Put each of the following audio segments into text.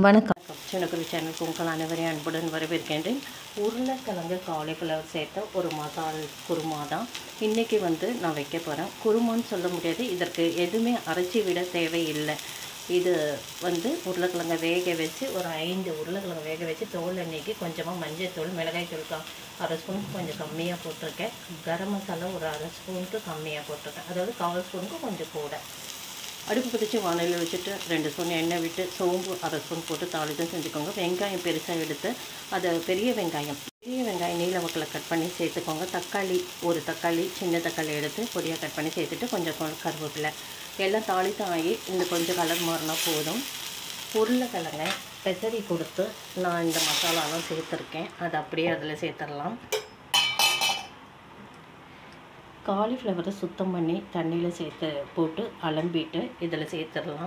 வணக்கம் சின்னக்குரு சேனலுக்கு உங்கள் அனைவரையும் அன்புடன் வரவேற்கின்றேன் உருளைக்கிழங்கு காலிஃப்ளவர் சேர்த்த ஒரு மசால் குருமா தான் இன்றைக்கி வந்து நான் வைக்க போகிறேன் குருமான்னு சொல்ல முடியாது இதற்கு எதுவுமே அரைச்சி விட தேவையில்லை இது வந்து உருளைக்கிழங்கை வேக வச்சு ஒரு ஐந்து உருளைக்கிழங்கு வேக வச்சு தோல் எண்ணெய்க்கு கொஞ்சமாக மஞ்சள் தூள் மிளகாய் தூள் கா அரை ஸ்பூன் கொஞ்சம் கம்மியாக போட்டிருக்கேன் கரம் மசாலா ஒரு அரை ஸ்பூனுக்கு கம்மியாக போட்டிருக்கேன் அதாவது கால் ஸ்பூனுக்கு கொஞ்சம் கூட அடுப்பு பிடிச்சி வானலில் வச்சுட்டு ரெண்டு ஸ்பூன் எண்ணெய் விட்டு சோம்பு அரை ஸ்பூன் போட்டு தாளித்தும் செஞ்சுக்கோங்க வெங்காயம் பெருசாக எடுத்து அதை பெரிய வெங்காயம் பெரிய வெங்காயம் நீல வக்கில் கட் பண்ணி சேர்த்துக்கோங்க தக்காளி ஒரு தக்காளி சின்ன தக்காளி எடுத்து பொடியாக கட் பண்ணி சேர்த்துட்டு கொஞ்சம் கொ- கருவேப்பிலை எல்லாம் தாளித்து ஆகி இந்த கொஞ்சம் கலர் மாறினா போதும் உருளைக்கிழங்கை பெசரி கொடுத்து நான் இந்த மசாலாலாம் சேர்த்துருக்கேன் அதை அப்படியே அதில் சேர்த்துடலாம் காலிஃப்ளவரை சுத்தம் பண்ணி தண்ணியில் சேர்த்து போட்டு அலம்பிட்டு இதில் சேர்த்துடலாம்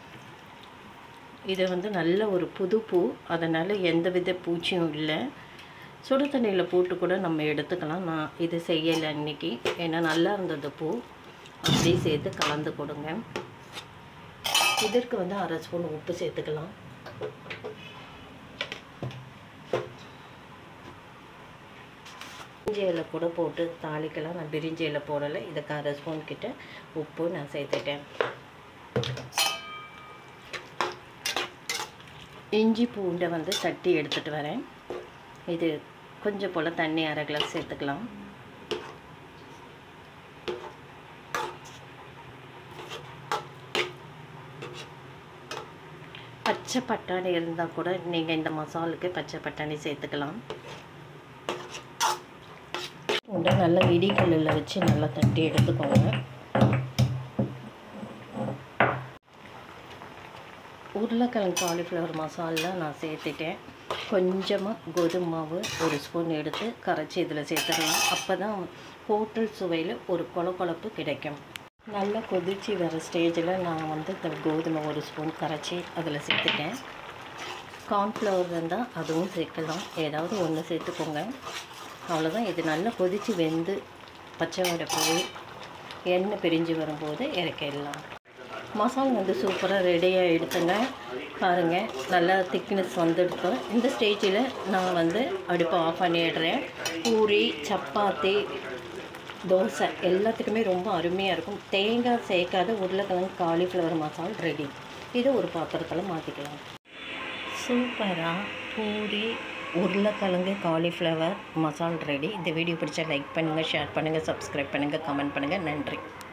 இது வந்து நல்ல ஒரு புது பூ அதனால் எந்த வித பூச்சியும் இல்லை சுடு தண்ணியில் போட்டு கூட நம்ம எடுத்துக்கலாம் நான் இது செய்யலை இன்னைக்கு ஏன்னா நல்லா இருந்தது பூ அப்படியே சேர்த்து கலந்து கொடுங்க இதற்கு வந்து அரை ஸ்பூன் உப்பு சேர்த்துக்கலாம் பிரிஞ்சி இலை கூட போட்டு தாளிக்கலாம் நான் பிரிஞ்சி இலை போடலை இதுக்கு அரை ஸ்பூன் கிட்ட உப்பு நான் சேர்த்துட்டேன் இஞ்சி பூண்டை வந்து தட்டி எடுத்துகிட்டு வரேன் இது கொஞ்சம் போல் தண்ணி அரை கிளாஸ் சேர்த்துக்கலாம் பச்சை பட்டாணி இருந்தால் கூட நீங்கள் இந்த மசாலுக்கு பச்சை பட்டாணி சேர்த்துக்கலாம் பூண்டை நல்லா இடிக்கல்லில் வச்சு நல்லா தட்டி எடுத்துக்கோங்க உருளைக்கிழங்கு காலிஃப்ளவர் மசாலா நான் சேர்த்துட்டேன் கொஞ்சமாக கோதுமை மாவு ஒரு ஸ்பூன் எடுத்து கரைச்சி இதில் சேர்த்துடலாம் அப்போ தான் ஹோட்டல் சுவையில் ஒரு கொழப்பு கிடைக்கும் நல்லா கொதிச்சு வர ஸ்டேஜில் நான் வந்து இந்த கோதுமை ஒரு ஸ்பூன் கரைச்சி அதில் சேர்த்துட்டேன் கார்ன்ஃப்ளவர் இருந்தால் அதுவும் சேர்க்கலாம் ஏதாவது ஒன்று சேர்த்துக்கோங்க அவ்வளோதான் இது நல்லா கொதித்து வெந்து பச்சை வடை போய் எண்ணெய் பிரிஞ்சு வரும்போது இறக்கிடலாம் மசாலா வந்து சூப்பராக ரெடியாக எடுத்துங்க பாருங்கள் நல்லா திக்னஸ் வந்துடுத்து இந்த ஸ்டேஜில் நான் வந்து அடுப்பை ஆஃப் பண்ணிடுறேன் பூரி சப்பாத்தி தோசை எல்லாத்துக்குமே ரொம்ப அருமையாக இருக்கும் தேங்காய் சேர்க்காத உருளைக்கிழங்கு காலிஃப்ளவர் மசால் ரெடி இது ஒரு பாத்திரத்தில் மாற்றிக்கலாம் சூப்பராக பூரி உருளைக்கிழங்கு காலிஃப்ளவர் மசால் ரெடி இந்த வீடியோ பிடிச்சா லைக் பண்ணுங்கள் ஷேர் பண்ணுங்கள் சப்ஸ்கிரைப் பண்ணுங்கள் கமெண்ட் பண்ணுங்கள் நன்றி